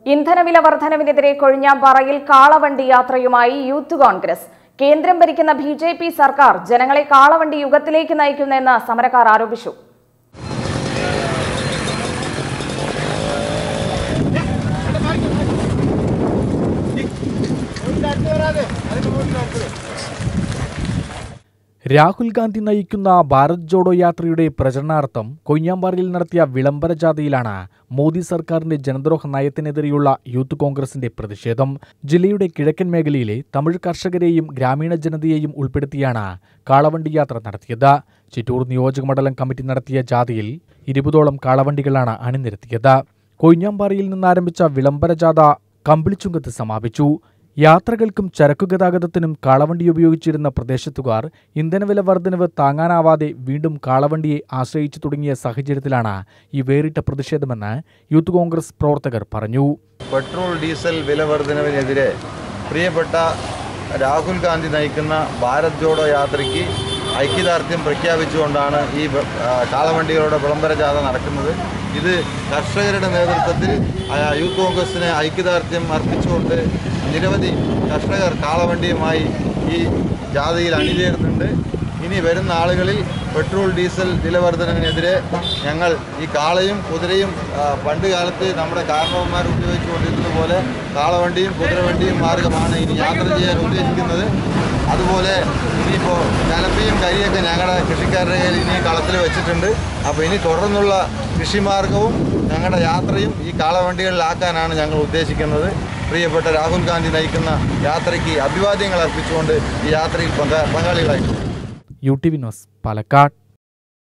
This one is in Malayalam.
ഇന്ധനവില വർധനവിനെതിരെ കൊഴിഞ്ഞാമ്പാറയിൽ കാളവണ്ടി യാത്രയുമായി യൂത്ത് കോൺഗ്രസ് കേന്ദ്രം ഭരിക്കുന്ന ബി ജെ പി സർക്കാർ ജനങ്ങളെ കാളവണ്ടി യുഗത്തിലേക്ക് നയിക്കുന്നെന്ന് സമരക്കാർ ആരോപിച്ചു രാഹുൽ ഗാന്ധി നയിക്കുന്ന ഭാരത് ജോഡോ യാത്രയുടെ പ്രചരണാർത്ഥം കൊയ്യാമ്പാറയിൽ നടത്തിയ വിളംബര ജാഥയിലാണ് മോദി സർക്കാരിന്റെ ജനദ്രോഹ നയത്തിനെതിരെയുള്ള യൂത്ത് കോൺഗ്രസിന്റെ പ്രതിഷേധം ജില്ലയുടെ കിഴക്കൻ മേഖലയിലെ തമിഴ് കർഷകരെയും ഗ്രാമീണ ജനതയെയും ഉൾപ്പെടുത്തിയാണ് കാളവണ്ടി യാത്ര നടത്തിയത് ചിറ്റൂർ നിയോജകമണ്ഡലം കമ്മിറ്റി നടത്തിയ ജാഥയിൽ ഇരുപതോളം കാളവണ്ടികളാണ് അണിനിരത്തിയത് കൊയ്ഞ്ഞാമ്പാറയിൽ നിന്നാരംഭിച്ച വിളംബര ജാഥ കമ്പിളിച്ചുങ്കത്ത് സമാപിച്ചു യാത്രകൾക്കും ചരക്കു ഗതാഗതത്തിനും കാളവണ്ടി ഉപയോഗിച്ചിരുന്ന പ്രദേശത്തുകാർ ഇന്ധനവില വർധനവ് താങ്ങാനാവാതെ വീണ്ടും കാളവണ്ടിയെ ആശ്രയിച്ചു തുടങ്ങിയ സാഹചര്യത്തിലാണ് ഈ വേറിട്ട പ്രതിഷേധമെന്ന് യൂത്ത് കോൺഗ്രസ് പ്രവർത്തകർ പറഞ്ഞു പെട്രോൾ ഡീസൽ വില വർധനവിനെതിരെ പ്രിയപ്പെട്ട രാഹുൽ ഗാന്ധി നയിക്കുന്ന ഭാരത് ജോഡോ യാത്രയ്ക്ക് ഐക്യദാർഢ്യം പ്രഖ്യാപിച്ചുകൊണ്ടാണ് ഈ വ- ആ, കാളവണ്ടികളുടെ വിളംബര ജാഥ നടക്കുന്നത് ഇത് കർഷകരുടെ നേതൃത്വത്തിൽ ആ, യൂത്ത് കോൺഗ്രസിന് ഐക്യദാർഢ്യം അർപ്പിച്ചുകൊണ്ട് നിരവധി കർഷകർ കാളവണ്ടിയുമായി ഈ ജാഥയിൽ അണിചേരുന്നുണ്ട് ഇനി വരുന്ന ആളുകളിൽ പെട്രോൾ ഡീസൽ വിലവർധനവിനെതിരെ ഞങ്ങൾ ഈ കാളയും കുതിരയും ആ, പണ്ട് കാലത്ത് നമ്മുടെ കാരണവന്മാർ ഉപയോഗിച്ചുകൊണ്ടിരുന്നത് പോലെ കാളവണ്ടിയും കുതിരവണ്ടിയും മാർഗമാണ് ഇനി യാത്ര ചെയ്യാൻ ഉദ്ദേശിക്കുന്നത് അതുപോലെ ഇനിയിപ്പോൾ കലപ്പയും കരിയൊക്കെ ഞങ്ങളുടെ കൃഷിക്കാരുടെ കയ്യിൽ ഇനി കളത്തിൽ വെച്ചിട്ടുണ്ട് അപ്പോൾ ഇനി തുടർന്നുള്ള കൃഷിമാർഗവും ഞങ്ങളുടെ യാത്രയും ഈ കാളവണ്ടികളിലാക്കാനാണ് ഞങ്ങൾ ഉദ്ദേശിക്കുന്നത് പ്രിയപ്പെട്ട രാഹുൽ ഗാന്ധി നയിക്കുന്ന യാത്രയ്ക്ക് അഭിവാദ്യങ്ങൾ അർപ്പിച്ചുകൊണ്ട് ഈ യാത്രയിൽ പങ്കാ പങ്കാളികളായിട്ടുണ്ട് U T V news Palakkad